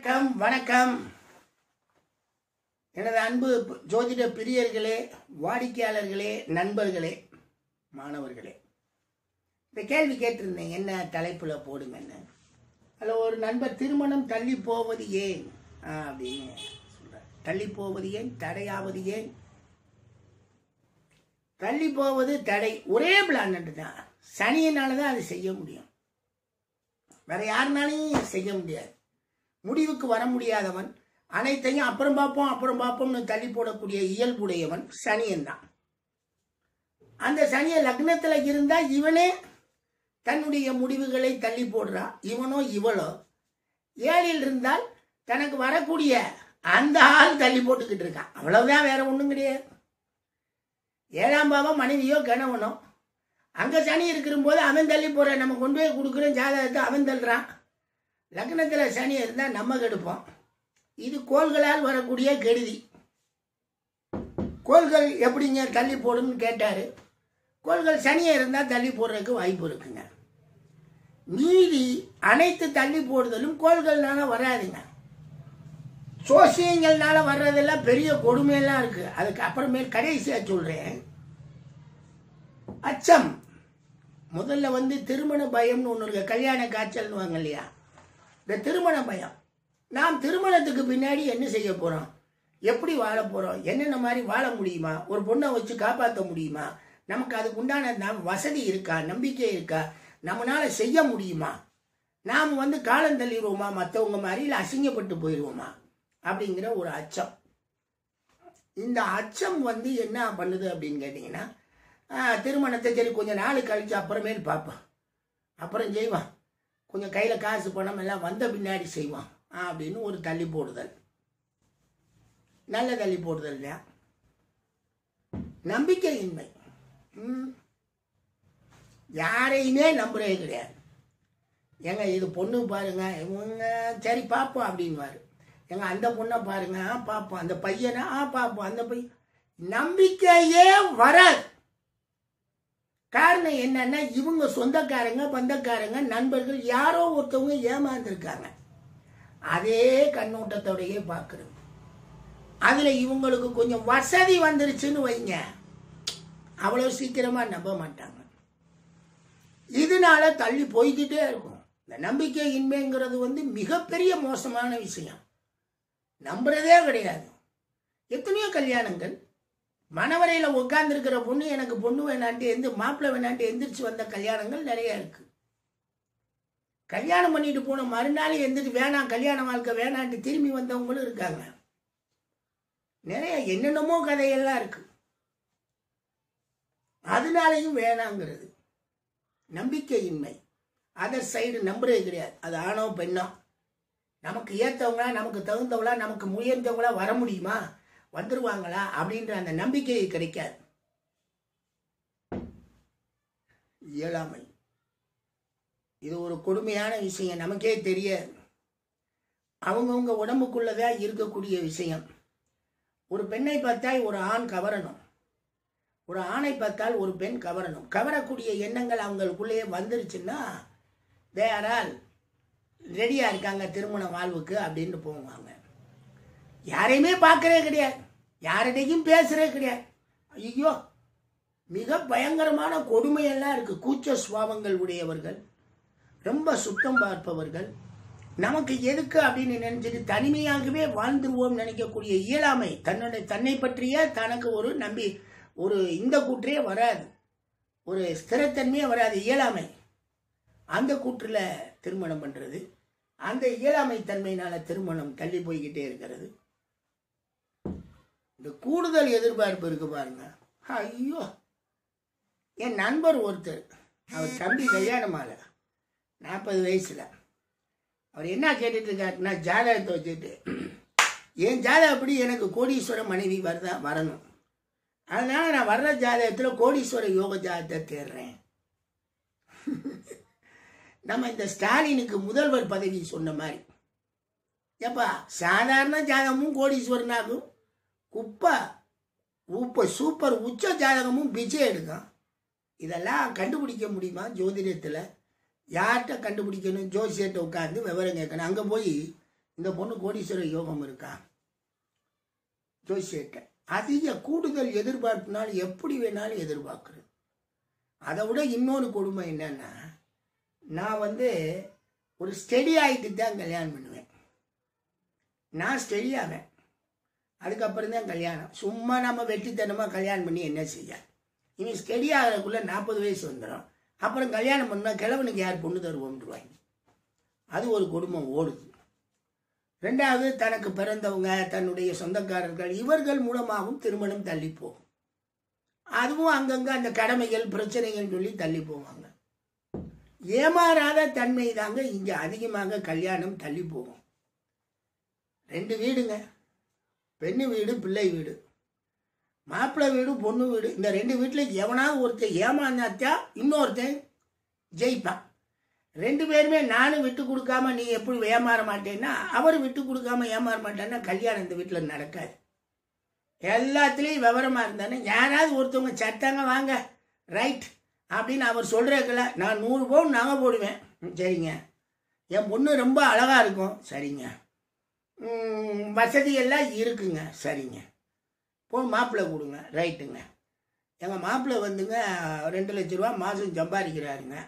வணக்கம் வணக்கம் எனது அன்பு ஜோதிட பிரியர்களே வாடிக்கையாளர்களே நண்பர்களே மாணவர்களே இந்த கேள்வி கேட்டிருந்தேன் என்ன தலைப்பில் போடுங்கன்னு அதில் ஒரு நண்பர் திருமணம் தள்ளி போவது ஏன் ஆ, அப்படின்னு சொல்றார் தள்ளி போவது ஏன் தடையாவது ஏன் தள்ளி போவது தடை ஒரே பிளானட் தான் சனியினால தான் அது செய்ய முடியும் வேற யாருனாலையும் செய்ய முடியாது முடிவுக்கு வர முடியாதவன் அனைத்தையும் அப்புறம் பார்ப்போம் அப்புறம் பார்ப்போம்னு தள்ளி போடக்கூடிய இயல்புடையவன் சனியன் தான் அந்த சனிய லக்னத்துல இருந்தா இவனே தன்னுடைய முடிவுகளை தள்ளி போடுறான் இவனோ இவளோ ஏழில் இருந்தால் தனக்கு வரக்கூடிய அந்த ஆள் தள்ளி போட்டுக்கிட்டு இருக்கான் அவ்வளவுதான் வேற ஒண்ணும் கிடையாது ஏழாம் பாவம் மனைவியோ கணவனோ அங்க சனி இருக்கிற அவன் தள்ளி போற நம்ம கொண்டு போய் கொடுக்குறோம் ஜாதகத்தை அவன் தள்ளுறான் லக்னத்துல சனி இருந்தா நம்ம கெடுப்போம் இது கோள்களால் வரக்கூடிய கெடுதி கோள்கள் எப்படிங்க தள்ளி போடுன்னு கேட்டாரு கோள்கள் சனியா இருந்தா தள்ளி போடுறதுக்கு வாய்ப்பு இருக்குங்க மீதி அனைத்து தள்ளி போடுதலும் கோள்கள்னால வராதுங்க சோசியங்கள்னால வர்றதெல்லாம் பெரிய கொடுமையெல்லாம் இருக்கு அதுக்கு அப்புறமேல் கடைசியா சொல்றேன் அச்சம் முதல்ல வந்து திருமண பயம்னு ஒன்று இருக்கு கல்யாண காய்ச்சல்னு வாங்க இல்லையா இந்த திருமண பயம் நாம் திருமணத்துக்கு பின்னாடி என்ன செய்ய போறோம் எப்படி வாழ போறோம் என்னென்ன மாதிரி வாழ முடியுமா ஒரு பொண்ணை வச்சு காப்பாற்ற முடியுமா நமக்கு அதுக்கு உண்டான நம் வசதி இருக்கா நம்பிக்கை இருக்கா நம்மளால செய்ய முடியுமா நாம் வந்து காலம் தள்ளிடுவோமா மற்றவங்க மாதிரி இல்லை அசிங்கப்பட்டு போயிடுவோமா அப்படிங்கிற ஒரு அச்சம் இந்த அச்சம் வந்து என்ன பண்ணுது அப்படின்னு கேட்டிங்கன்னா ஆஹ், திருமணத்தை சரி கொஞ்சம் நாள் கழிச்சு அப்புறமேல் பார்ப்போம் அப்புறம் செய்வான் கொஞ்சம் கையில் காசு பணம் எல்லாம் வந்த பின்னாடி செய்வான் ஆஹ், அப்படின்னு ஒரு தள்ளி போடுதல் நல்ல தள்ளி போடுதல் இல்லையா நம்பிக்கையின்மை ம். யாரையுமே நம்புறே கிடையாது ஏங்க இது பொண்ணு பாருங்க இவங்க சரி பார்ப்போம் அப்படின்வாரு ஏங்க அந்த பொண்ணை பாருங்க ஆ பார்ப்போம் அந்த பையனை ஆ பார்ப்போம் அந்த பையன் நம்பிக்கையே வராது காரணம் என்னன்னா இவங்க சொந்தக்காரங்க பந்தக்காரங்க நண்பர்கள் யாரோ ஒருத்தவங்க ஏமாந்துருக்காங்க அதே கண்ணோட்டத்தோடயே பார்க்குறது அதுல இவங்களுக்கு கொஞ்சம் வசதி வந்துருச்சுன்னு வைங்க அவ்வளவு சீக்கிரமா நம்ப மாட்டாங்க இதனால தள்ளி போய்கிட்டே இருக்கும் இந்த நம்பிக்கை இன்மைங்கிறது வந்து மிகப்பெரிய மோசமான விஷயம் நம்புறதே கிடையாது எத்தனையோ கல்யாணங்கள் மணவரையில உட்கார்ந்துருக்கிற பொண்ணு எனக்கு பொண்ணு வேணான்ட்டு எந்த மாப்பிள்ளை வேணான்ட்டு எந்திரிச்சு வந்த கல்யாணங்கள் நிறைய இருக்கு கல்யாணம் பண்ணிட்டு போன மறுநாள் எந்திரிச்சு வேணாம் கல்யாண வாழ்க்கை வேணான்ட்டு திரும்பி வந்தவங்களும் இருக்காங்க நிறைய என்னென்னமோ கதையெல்லாம் இருக்கு அதனாலையும் வேணாங்கிறது நம்பிக்கையின்மை அதர் சைடு நம்புறது கிடையாது அது ஆணோ பெண்ணோ நமக்கு ஏத்தவங்களா நமக்கு தகுந்தவங்களா நமக்கு முயன்றவங்களா வர முடியுமா வந்துருவாங்களா அப்படின்ற அந்த நம்பிக்கை கிடைக்காது இயலாமை இது ஒரு கொடுமையான விஷயம் நமக்கே தெரியாது அவங்கவுங்க உடம்புக்குள்ளதான் இருக்கக்கூடிய விஷயம் ஒரு பெண்ணை பார்த்தால் ஒரு ஆண் கவரணும் ஒரு ஆணை பார்த்தால் ஒரு பெண் கவரணும் கவரக்கூடிய எண்ணங்கள் அவங்களுக்குள்ளேயே வந்துருச்சுன்னா தேரால் ரெடியா இருக்காங்க திருமண வாழ்வுக்கு அப்படின்னு போவாங்க யாரையுமே பார்க்கறே கிடையாது யாரிடையும் பேசுறே கிடையாது ஐயோ மிக பயங்கரமான கொடுமையெல்லாம் இருக்கு கூச்ச சுவாபங்கள் உடையவர்கள் ரொம்ப சுத்தம் பார்ப்பவர்கள் நமக்கு எதுக்கு அப்படின்னு நினைச்சிட்டு தனிமையாகவே வாழ்ந்துருவோம் நினைக்கக்கூடிய இயலாமை தன்னுடைய தன்னை பற்றிய தனக்கு ஒரு நம்பி ஒரு இந்த கூற்றே வராது ஒரு ஸ்திரத்தன்மையே வராது இயலாமை அந்த கூற்றுல திருமணம் பண்றது அந்த இயலாமை தன்மையினால திருமணம் தள்ளி போய்கிட்டே இருக்கிறது இந்த கூடுதல் எதிர்பார்ப்பு இருக்கு பாருங்க ஐயோ என் நண்பர் ஒருத்தர் அவர் தம்பி கல்யாணமால நாற்பது வயசுல அவர் என்ன கேட்டுட்டு இருக்காருன்னா ஜாதகத்தை வச்சுட்டு என் ஜாதகப்படி எனக்கு கோடீஸ்வர மனைவி வரதா வரணும் அதனால நான் வர்ற ஜாதகத்தில் கோடீஸ்வர யோக ஜாதகத்தை தேடுறேன் நம்ம இந்த ஸ்டாலினுக்கு முதல்வர் பதவி சொன்ன மாதிரி ஏப்பா சாதாரண ஜாதகமும் கோடீஸ்வரனாகும் குப்பை உப்ப சூப்பர் உச்ச ஜாதகமும் பிச்சை எடுக்கும் இதெல்லாம் கண்டுபிடிக்க முடியுமா ஜோதிடத்தில் யார்கிட்ட கண்டுபிடிக்கணும் ஜோசியர்கிட்ட உட்காந்து விவரம் கேட்கணும் அங்கே போய் இந்த பொண்ணு கோடீஸ்வர யோகம் இருக்கா ஜோசியட்ட அதிக கூடுதல் எதிர்பார்ப்புனால் எப்படி வேணாலும் எதிர்பார்க்குறது அதை விட இன்னொரு கொடுமை என்னன்னா நான் வந்து ஒரு ஸ்டெடி ஆகிட்டு தான் கல்யாணம் பண்ணுவேன் நான் ஸ்டெடி ஆவேன் அதுக்கப்புறம் தான் கல்யாணம் சும்மா நம்ம வெட்டித்தனமாக கல்யாணம் பண்ணி என்ன செய்ய இவன் ஸ்டெடி ஆகிறதுக்குள்ளே நாற்பது வயசு வந்துடும் அப்புறம் கல்யாணம் பண்ணால் கிழவனுக்கு யார் பொண்ணு தருவோம்ன்றுவாங்க அது ஒரு குடும்பம் ஓடுது ரெண்டாவது தனக்கு பிறந்தவங்க தன்னுடைய சொந்தக்காரர்கள் இவர்கள் மூலமாகவும் திருமணம் தள்ளி போகும் அதுவும் அங்கங்கே அந்த கடமைகள் பிரச்சனைகள் சொல்லி தள்ளி போவாங்க ஏமாறாத தன்மை தாங்க இங்கே அதிகமாக கல்யாணம் தள்ளி போகும் ரெண்டு வீடுங்க பெண்ணு வீடு பிள்ளை வீடு மாப்பிள்ளை வீடு பொண்ணு வீடு இந்த ரெண்டு வீட்டில் எவனாவது ஒருத்தன் ஏமாந்தாத்தா இன்னொருத்தன் ஜெயிப்பான் ரெண்டு பேருமே நானும் விட்டு கொடுக்காம நீ எப்படி ஏமாற மாட்டேன்னா அவர் விட்டு கொடுக்காம ஏமாற மாட்டேன்னா கல்யாணம் இந்த வீட்டில் நடக்காது எல்லாத்துலேயும் விவரமா இருந்தானே யாராவது ஒருத்தவங்க சட்டாங்க வாங்க ரைட் அப்படின்னு அவர் சொல்கிறக்கல நான் நூறு பவுன் நகை போடுவேன் ம், சரிங்க என் பொண்ணு ரொம்ப அழகாக இருக்கும் சரிங்க ம், வசதி எல்லாம் இருக்குங்க சரிங்க போ மாப்பிள்ளை கொடுங்க ரைட்டுங்க எங்கள் மாப்பிள்ளை வந்துங்க ரெண்டு லட்ச ரூபா மாதம் சம்பாதிக்கிறாருங்க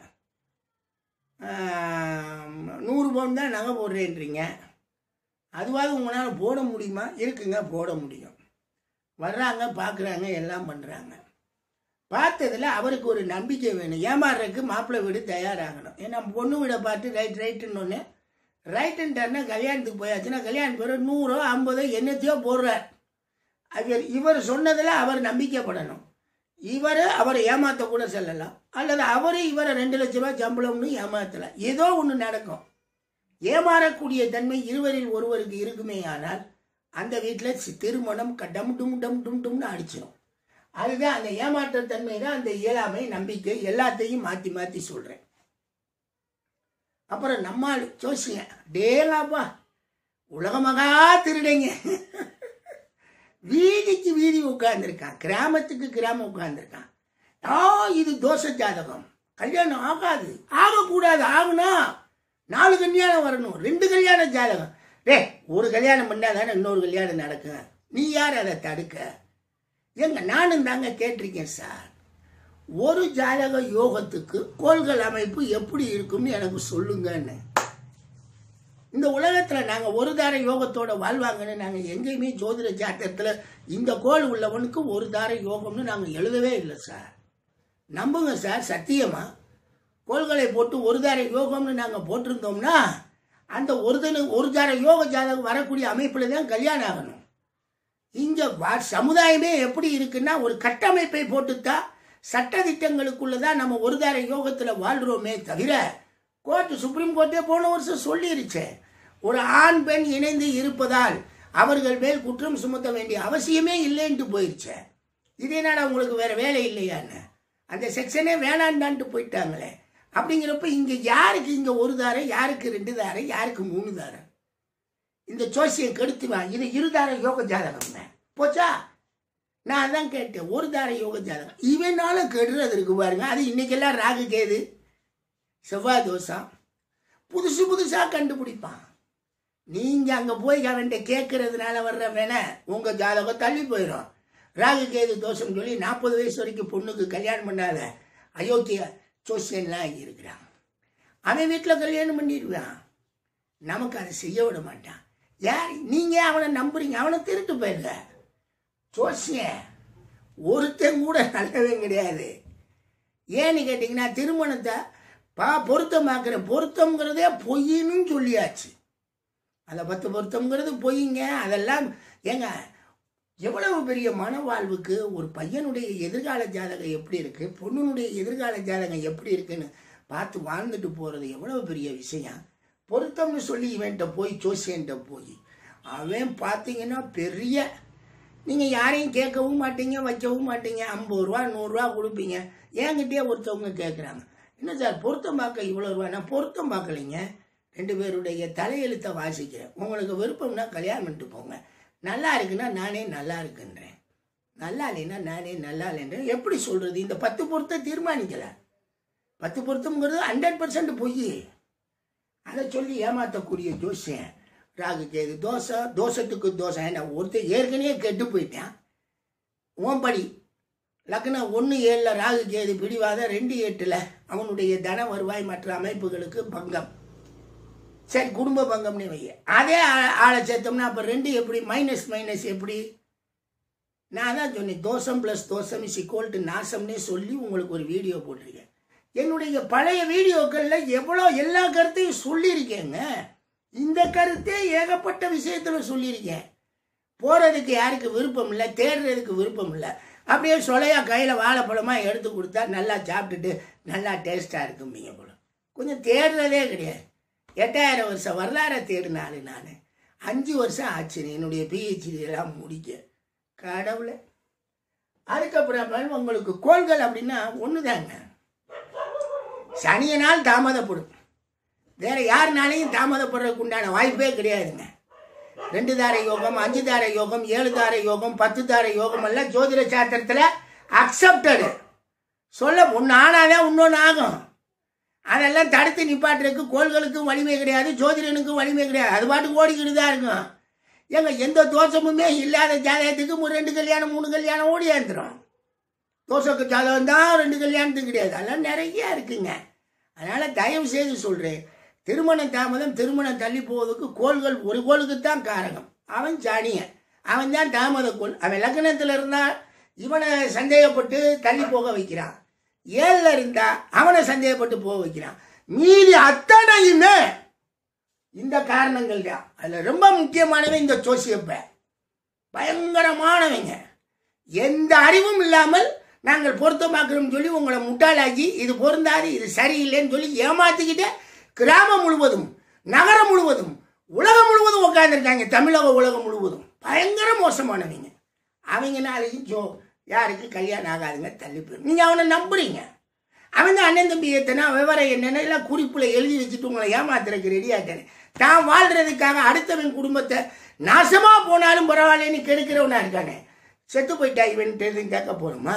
ஆம், நூறு பவுன் தான் நகை போடுறேன்றீங்க அதுவாவது உங்களால் போட முடியுமா இருக்குங்க போட முடியும் வர்றாங்க பார்க்குறாங்க எல்லாம் பண்ணுறாங்க பார்த்ததுல அவருக்கு ஒரு நம்பிக்கை வேணும் ஏமாறுறதுக்கு மாப்பிள்ளை வீடு தயாராகணும் ஏன்னா பொண்ணு வீடை பார்த்து ரைட் ரைட்டுன்னு ஒன்று ரைட்டுன்ட்டாருன்னா கல்யாணத்துக்கு போயாச்சுன்னா கல்யாணம் பேர் நூறோ ஐம்பதோ என்னத்தையோ போடுறார் அவர் இவர் சொன்னதில் அவர் நம்பிக்கைப்படணும் இவர் அவரை ஏமாத்த கூட செல்லலாம் அல்லது அவர் இவரை ரெண்டு லட்ச ரூபாய் சம்பளம்னு ஏமாத்தலாம் ஏதோ ஒன்று நடக்கும் ஏமாறக்கூடிய தன்மை இருவரில் ஒருவருக்கு இருக்குமே ஆனால் அந்த வீட்டில் திருமணம் க- டம் டும் டம் டும் டும்னு அடிச்சிடும் அதுதான் அந்த ஏமாற்றத்தன்மை தான் அந்த இயலாமை நம்பிக்கை எல்லாத்தையும் மாற்றி மாற்றி சொல்கிறேன் அப்புறம் நம்மால் ஜோசியன் டேலாப்பா உலகமகா திருடைங்க வீதிக்கு வீதி உட்கார்ந்துருக்கான் கிராமத்துக்கு கிராமம் உட்கார்ந்துருக்கான் ஆ இது தோஷ ஜாதகம் கல்யாணம் ஆகாது ஆகக்கூடாது ஆகுனா நாலு கல்யாணம் வரணும் ரெண்டு கல்யாண ஜாதகம் டே ஒரு கல்யாணம் பண்ணா தானே இன்னொரு கல்யாணம் நடக்கும் நீ யார் அதை தடுக்க ஏங்க நானும் தாங்க கேட்டிருக்கேன் சார் ஒரு ஜாதக யோகத்துக்கு கோள்கள் அமைப்பு எப்படி இருக்கும்னு எனக்கு சொல்லுங்கன்னு இந்த உலகத்துல நாங்க ஒரு தார யோகத்தோட வாழ்வாங்கன்னு நாங்க எங்கேயுமே ஜோதிட ஜாதகத்துல இந்த கோள் உள்ளவனுக்கு ஒரு தார யோகம்னு நாங்க எழுதவே இல்லை சார் நம்புங்க சார் சத்தியமா கோள்களை போட்டு ஒரு தார யோகம்னு நாங்க போட்டிருந்தோம்னா அந்த ஒரு தனு ஒரு தார யோக ஜாதகம் வரக்கூடிய அமைப்புல தான் கல்யாணம் ஆகணும் இங்க வா- சமுதாயமே எப்படி இருக்குன்னா ஒரு கட்டமைப்பை போட்டுத்தா சட்ட திட்டங்களுக்குள்ளதான் நம்ம ஒரு தார யோகத்துல வாழ்றோமே தவிர கோர்ட்டு சுப்ரீம் கோர்ட்டே போன வருஷம் சொல்லிருச்சே ஒரு ஆண் பெண் இணைந்து இருப்பதால் அவர்கள் மேல் குற்றம் சுமத்த வேண்டிய அவசியமே இல்லைன்ட்டு போயிருச்சே இது என்னடா உங்களுக்கு வேற வேலை இல்லையான்னு அந்த செக்ஷனே வேணாண்டான்ட்டு போயிட்டாங்களே அப்படிங்கிறப்ப இங்க யாருக்கு இங்க ஒரு தாரம் யாருக்கு ரெண்டு தாரம் யாருக்கு மூணு தாரம் இந்த ஜோசியம் கெடுத்துவான் இது இருதார யோக ஜாதகம் போச்சா நான் தான் கேட்டேன் ஒரு தார யோக ஜாதகம் இவனால கெடுறது இருக்கு பாருங்க அது இன்னைக்கெல்லாம் ராகு கேது செவ்வாய் தோஷம் புதுசு புதுசா கண்டுபிடிப்பான் நீங்க அங்க போய் அவன்கிட்ட கேட்கறதுனால வர்ற வேண உங்க ஜாதகம் தள்ளி போயிடும் ராகு கேது தோஷம் சொல்லி நாற்பது வயசு வரைக்கும் பொண்ணுக்கு கல்யாணம் பண்ணாத அயோக்கிய ஜோசியன்லாம் இருக்கிறான் அவன் வீட்டில் கல்யாணம் பண்ணிடுவான் நமக்கு அதை செய்ய விட மாட்டான் யார் நீங்க அவனை நம்புறீங்க அவனை திருட்டு போயிருங்க ஜோசியன் ஒருத்தன் கூட நல்லவன் கிடையாது ஏன்னு கேட்டிங்கன்னா திருமணத்தை பா பொருத்தமாக்குற பொருத்தம்ங்கிறதே பொய்ன்னு சொல்லியாச்சு அந்த பத்து பொருத்தம்ங்கிறது பொய்ங்க அதெல்லாம் ஏங்க எவ்வளவு பெரிய மனவாழ்வுக்கு ஒரு பையனுடைய எதிர்கால ஜாதகம் எப்படி இருக்கு பொண்ணுனுடைய எதிர்கால ஜாதகம் எப்படி இருக்குன்னு பார்த்து வாழ்ந்துட்டு போறது எவ்வளவு பெரிய விஷயம் பொருத்தம்னு சொல்லி இவன்கிட்ட போய் ஜோசியன்ட்ட போய் அவன் பார்த்தீங்கன்னா பெரிய நீங்கள் யாரையும் கேட்கவும் மாட்டீங்க வைக்கவும் மாட்டீங்க ஐம்பது ரூபா நூறுரூவா கொடுப்பீங்க என்கிட்டயே ஒருத்தவங்க கேட்குறாங்க என்ன சார் பொருத்தம் பார்க்க இவ்வளோ ரூபா நான் பொருத்தம் பார்க்கலைங்க ரெண்டு பேருடைய தலையெழுத்தை வாசிக்கிறேன் உங்களுக்கு விருப்பம்னா கல்யாணம் பண்ணிட்டு போங்க நல்லா இருக்குன்னா நானே நல்லா இருக்குன்றேன் நல்லா இல்லைன்னா நானே நல்லா இல்லைன்றேன் எப்படி சொல்கிறது இந்த பத்து பொருத்தம் தீர்மானிக்கல பத்து பொருத்தம்ங்கிறது ஹண்ட்ரட் பர்சன்ட் பொய் அதை சொல்லி ஏமாற்றக்கூடிய ஜோசியன் ராகு கேது தோஷம் தோஷத்துக்கு தோஷம் என்ன ஒருத்தர் ஏற்கனவே கெட்டு போயிட்டான் உன் படி லக்னம் ஒன்று ஏழில் ராகு கேது பிடிவாத ரெண்டு எட்டில் அவனுடைய தன வருவாய் மற்ற அமைப்புகளுக்கு பங்கம் சரி குடும்ப பங்கம்னு வை அதே ஆ- ஆளை சேர்த்தோம்னா அப்போ ரெண்டு எப்படி மைனஸ் மைனஸ் எப்படி நான் தான் சொன்னேன் தோஷம் ப்ளஸ் தோஷம் இஸ் equal to நாசம்னே சொல்லி உங்களுக்கு ஒரு வீடியோ போட்டிருக்கேன் என்னுடைய பழைய வீடியோக்களில் எவ்வளோ எல்லா கருத்தையும் சொல்லியிருக்கேங்க இந்த கருத்தே ஏகப்பட்ட விஷயத்தில் சொல்லியிருக்கேன் போகிறதுக்கு யாருக்கு விருப்பம் இல்லை தேடுறதுக்கு விருப்பம் இல்லை அப்படியே சொலையா கையில் வாழைப்பழமாக எடுத்து கொடுத்தா நல்லா சாப்பிட்டுட்டு நல்லா டேஸ்ட்டாக இருக்கும்பீங்க போல கொஞ்சம் தேடுறதே கிடையாது எட்டாயிரம் வருஷம் வரலாறை தேடினாலு நான் அஞ்சு வருஷம் ஆச்சு என்னுடைய பிஹெச்டி எல்லாம் முடிக்க கடவுளை அதுக்கப்புறம் உங்களுக்கு கோள்கள் அப்படின்னா ஒன்று தாங்க சனியனால் தாமதப்படும் வேற யாருனாலையும் தாமதப்படுறதுக்கு உண்டான வாய்ப்பே கிடையாதுங்க ரெண்டு தார யோகம் அஞ்சு தார யோகம் ஏழு தார யோகம் பத்து தார யோகம் எல்லாம் ஜோதிட சாஸ்திரத்தில் அக்செப்டடு சொல்ல ஒன்று ஆனாதான் இன்னொன்று ஆகும் அதெல்லாம் தடுத்து நிப்பாட்டுறதுக்கு கோள்களுக்கும் வலிமை கிடையாது ஜோதிடனுக்கும் வலிமை கிடையாது அது பாட்டுக்கு ஓடிக்கிட்டு தான் இருக்கும் ஏங்க எந்த தோஷமுமே இல்லாத ஜாதகத்துக்கு ஒரு ரெண்டு கல்யாணம் மூணு கல்யாணம் ஓடி வந்துடும் தோசைக்கு ஜாதகம் தான் ரெண்டு கல்யாணத்துக்கு கிடையாது அதெல்லாம் நிறைய இருக்குங்க அதனால் தயவு செய்து சொல்கிறேன் திருமண தாமதம் திருமணம் தள்ளி போவதுக்கு கோள்கள் ஒரு கோளுக்கு தான் காரகம் அவன் ஜானியன் அவன் தான் தாமத கோள் அவன் லக்னத்தில் இருந்தால் இவனை சந்தேகப்பட்டு தள்ளி போக வைக்கிறான் ஏழில் இருந்தா அவனை சந்தேகப்பட்டு போக வைக்கிறான் மீதி அத்தனையுமே இந்த காரணங்கள் தான் அதில் ரொம்ப முக்கியமானவன் இந்த ஜோசியப்ப பயங்கரமானவங்க எந்த அறிவும் இல்லாமல் நாங்கள் பொருத்தமாக்குறோம்னு சொல்லி உங்களை முட்டாளாக்கி இது பொருந்தாது இது சரியில்லைன்னு சொல்லி ஏமாத்திக்கிட்டு கிராமம் முழுவதும் நகரம் முழுவதும் உலகம் முழுவதும் உட்காந்துருக்காங்க தமிழக உலகம் முழுவதும் பயங்கர மோசமானவங்க அவங்கனாலையும் ஜோ யாருக்கு கல்யாணம் ஆகாதுங்க தள்ளி போயிடும் நீங்கள் அவனை நம்புறீங்க அவன் தான் அண்ணன் தம்பி எத்தனை விவரம் என்னென்ன எல்லாம் குறிப்பில் எழுதி வச்சுட்டு உங்களை ஏமாத்துறதுக்கு ரெடி ஆகிட்டானே தான் வாழ்றதுக்காக அடுத்தவன் குடும்பத்தை நாசமா போனாலும் பரவாயில்லன்னு கெடுக்கிறவனா இருக்கானே செத்து போயிட்டா இவன்ட்டு எதுவும் கேட்க போறோமா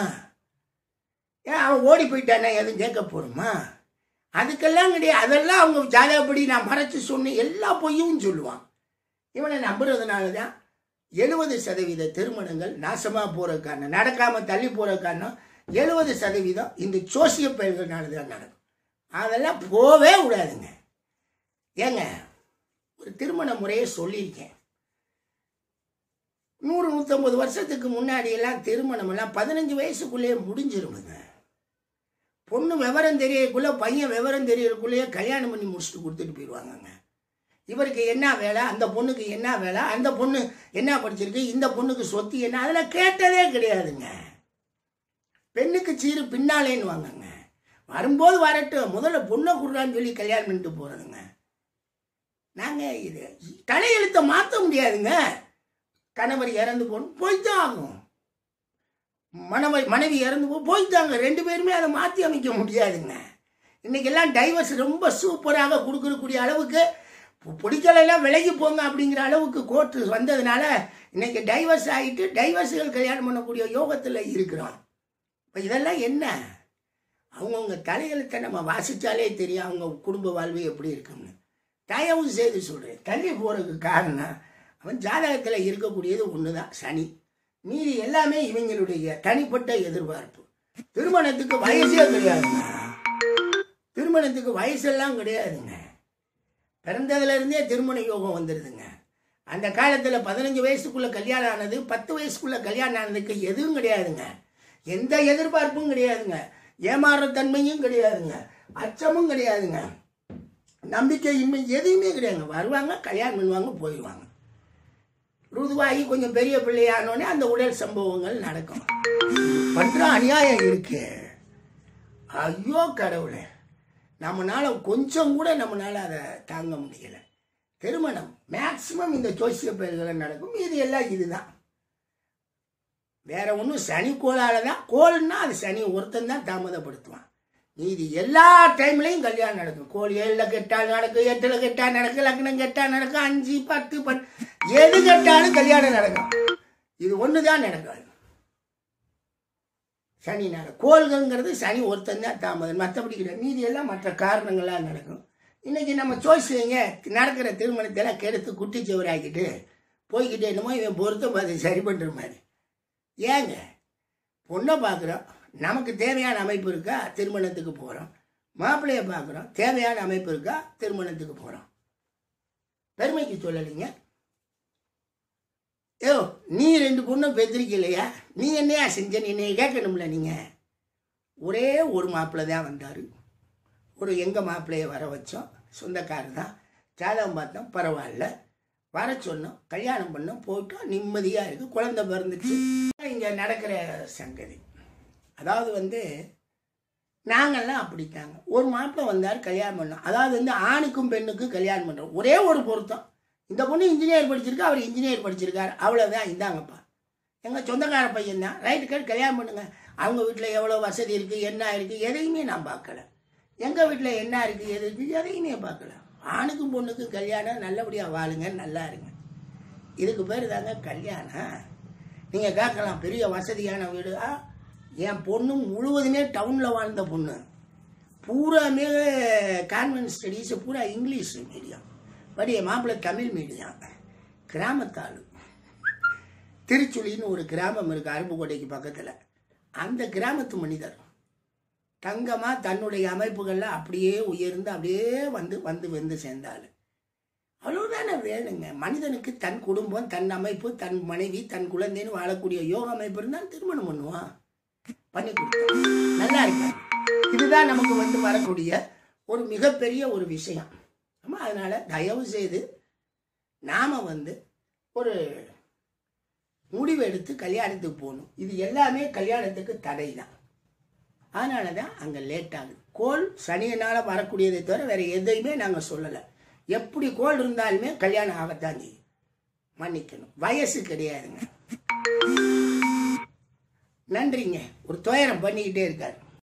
ஏன் அவன் ஓடி போயிட்டானே எதுவும் கேட்க போறோமா அதுக்கெல்லாம் கிடையாது அதெல்லாம் அவங்க ஜாதகப்படி நான் மறைச்சு சொன்ன எல்லா பொய்யும் சொல்லுவான் இவனை நம்புறதுனால தான் எழுபது சதவீத திருமணங்கள் நாசமாக போகிற காரணம் நடக்காமல் தள்ளி போகிற காரணம் எழுபது சதவீதம் இந்த சோசிய பயிர்கள்னால தான் நடக்கும் அதெல்லாம் போவே விடாதுங்க ஏங்க ஒரு திருமண முறையை சொல்லியிருக்கேன் நூறு நூற்றம்பது வருஷத்துக்கு முன்னாடி எல்லாம் திருமணம் எல்லாம் பதினஞ்சு வயசுக்குள்ளேயே முடிஞ்சிருமுங்க பொண்ணு விவரம் தெரியக்குள்ள பையன் விவரம் தெரியறதுக்குள்ளேயே கல்யாணம் பண்ணி முடிச்சுட்டு கொடுத்துட்டு போயிடுவாங்கங்க இவருக்கு என்ன வேலை அந்த பொண்ணுக்கு என்ன வேலை அந்த பொண்ணு என்ன படிச்சிருக்கு இந்த பொண்ணுக்கு சொத்து என்ன அதெல்லாம் கேட்டதே கிடையாதுங்க பெண்ணுக்கு சீரு பின்னாலேன்னு வாங்கங்க வரும்போது வரட்டும் முதல்ல பொண்ணை கொடுறான்னு சொல்லி கல்யாணம் பண்ணிட்டு போகிறதுங்க நாங்கள் இது தலையெழுத்தை மாற்ற முடியாதுங்க கணவர் இறந்து போகணும் போய்தான் ஆகும் மனைவி மனைவி இறந்து போ போய்த்தாங்க ரெண்டு பேருமே அதை மாற்றி அமைக்க முடியாதுங்க இன்னைக்கெல்லாம் டைவர்ஸ் ரொம்ப சூப்பராக கொடுக்கக்கூடிய அளவுக்கு பு- பிடிக்கலைலாம் விலகி போங்க அப்படிங்கிற அளவுக்கு கோர்ட்டு வந்ததுனால இன்னைக்கு டைவர்ஸ் ஆகிட்டு டைவர்ஸுகள் கல்யாணம் பண்ணக்கூடிய யோகத்தில் இருக்கிறோம் இப்போ இதெல்லாம் என்ன அவங்கவுங்க தலையெழுத்தை நம்ம வாசித்தாலே தெரியும் அவங்க குடும்ப வாழ்வு எப்படி இருக்கும்னு தயவு செய்து சொல்கிறேன் தள்ளி போகிறதுக்கு காரணம் அவன் ஜாதகத்தில் இருக்கக்கூடியது ஒன்று தான் சனி மீதி எல்லாமே இவங்களுடைய தனிப்பட்ட எதிர்பார்ப்பு திருமணத்துக்கு வயசே கிடையாதுங்க திருமணத்துக்கு வயசெல்லாம் கிடையாதுங்க பிறந்ததுல இருந்தே திருமண யோகம் வந்துடுதுங்க அந்த காலத்தில் பதினஞ்சு வயசுக்குள்ள கல்யாணம் ஆனது பத்து வயசுக்குள்ள கல்யாணம் ஆனதுக்கு எதுவும் கிடையாதுங்க எந்த எதிர்பார்ப்பும் கிடையாதுங்க ஏமாறுற தன்மையும் கிடையாதுங்க அச்சமும் கிடையாதுங்க நம்பிக்கை இன்மை எதுவுமே கிடையாதுங்க வருவாங்க கல்யாணம் பண்ணுவாங்க போயிடுவாங்க ருதுவாகி கொஞ்சம் பெரிய பிள்ளையானோடனே அந்த உடல் சம்பவங்கள் நடக்கும் பண்ற அநியாயம் இருக்கு ஐயோ கடவுளே நம்மனால கொஞ்சம் கூட நம்மனால அதை தாங்க முடியல திருமணம் மேக்சிமம் இந்த ஜோசிய பெயர்களை நடக்கும் இது எல்லாம் இதுதான் வேற ஒன்றும் சனி கோளால தான் கோல்னா அது சனி ஒருத்தன் தான் தாமதப்படுத்துவான் மீதி எல்லா டைம்லையும் கல்யாணம் நடக்கும் கோல் ஏழில் கெட்டால் நடக்கும் எட்டில் கெட்டால் நடக்கும் லக்னம் கெட்டால் நடக்கும் அஞ்சு பத்து பத்து எது கெட்டாலும் கல்யாணம் நடக்கும் இது ஒன்று தான் நடக்காது சனி நட கோள்கள்ங்கிறது சனி ஒருத்தன் தான் தாமதம் மற்றபடி கிடையாது மீதி எல்லாம் மற்ற காரணங்களாக நடக்கும் இன்னைக்கு நம்ம சோசியங்க நடக்கிற திருமணத்தெல்லாம் கெடுத்து குட்டிச்சவராக்கிட்டு போய்கிட்டே என்னமோ இவன் பொருத்தம் பார்த்து சரி பண்ணுற மாதிரி ஏங்க பொண்ணை பார்க்குறோம் நமக்கு தேவையான அமைப்பு இருக்கா திருமணத்துக்கு போகிறோம் மாப்பிள்ளைய பார்க்குறோம் தேவையான அமைப்பு இருக்கா திருமணத்துக்கு போகிறோம் பெருமைக்கு சொல்லலைங்க ஏோ நீ ரெண்டு பொண்ணும் பெற்றிருக்கலையா நீ என்னையா செஞ்ச நீ என்னைய கேட்கணும்ல நீங்கள் ஒரே ஒரு மாப்பிள்ளை தான் வந்தார் ஒரு எங்கள் மாப்பிள்ளைய வர வச்சோம் சொந்தக்காரர் தான் ஜாதகம் பார்த்தோம் பரவாயில்ல வர சொன்னோம் கல்யாணம் பண்ணோம் போயிட்டோம் நிம்மதியாக இருக்குது குழந்தை பிறந்துச்சு இங்கே நடக்கிற சங்கதி அதாவது வந்து நாங்கள்லாம் அப்படித்தாங்க ஒரு மாப்பிள்ளை வந்தார் கல்யாணம் பண்ணோம் அதாவது வந்து ஆணுக்கும் பெண்ணுக்கும் கல்யாணம் பண்ணுறோம் ஒரே ஒரு பொருத்தம் இந்த பொண்ணு இன்ஜினியர் படிச்சிருக்கா அவர் இன்ஜினியர் படிச்சிருக்காரு அவ்வளோதான் இந்தாங்கப்பா எங்கள் சொந்தக்கார பையன் தான் ரைட்டு கேட்டு கல்யாணம் பண்ணுங்க அவங்க வீட்டில் எவ்வளோ வசதி இருக்குது என்ன இருக்குது எதையுமே நான் பார்க்கல எங்கள் வீட்டில் என்ன இருக்குது எது இருக்குது எதையுமே பார்க்கல ஆணுக்கும் பொண்ணுக்கும் கல்யாணம் நல்லபடியாக வாழுங்க நல்லா இருங்க இதுக்கு பேர் தாங்க கல்யாணம் நீங்கள் கேட்கலாம் பெரிய வசதியான வீடு ஆ என் பொண்ணு முழுவதுமே டவுனில் வாழ்ந்த பொண்ணு பூராமே கான்வென்ட் ஸ்டடீஸ் பூரா இங்கிலீஷ் மீடியம் பட் என் மாப்பிள்ளை தமிழ் மீடியம் கிராமத்தாள் திருச்சுழின்னு ஒரு கிராமம் இருக்குது அருப்புக்கோட்டைக்கு பக்கத்தில் அந்த கிராமத்து மனிதர் தங்கமாக தன்னுடைய அமைப்புகளில் அப்படியே உயர்ந்து அப்படியே வந்து வந்து வந்து சேர்ந்தாள் அவ்வளவுதானே வேணுங்க மனிதனுக்கு தன் குடும்பம் தன் அமைப்பு தன் மனைவி தன் குழந்தைன்னு வாழக்கூடிய யோக அமைப்பு இருந்தால் திருமணம் பண்ணுவான் பண்ணி கொடுத்தோம் நல்லா இருக்காங்க இதுதான் நமக்கு வந்து வரக்கூடிய ஒரு மிகப்பெரிய ஒரு விஷயம் ஆமா அதனால தயவு செய்து நாம வந்து ஒரு முடிவு எடுத்து கல்யாணத்துக்கு போகணும் இது எல்லாமே கல்யாணத்துக்கு தடை தான் அதனால தான் அங்கே லேட் ஆகுது கோல் சனியனால் வரக்கூடியதை தவிர வேற எதையுமே நாங்கள் சொல்லலை எப்படி கோல் இருந்தாலுமே கல்யாணம் ஆகத்தான் செய்யும் மன்னிக்கணும் வயசு கிடையாதுங்க நன்றிங்க ஒரு துயரம் பண்ணிக்கிட்டே இருக்காரு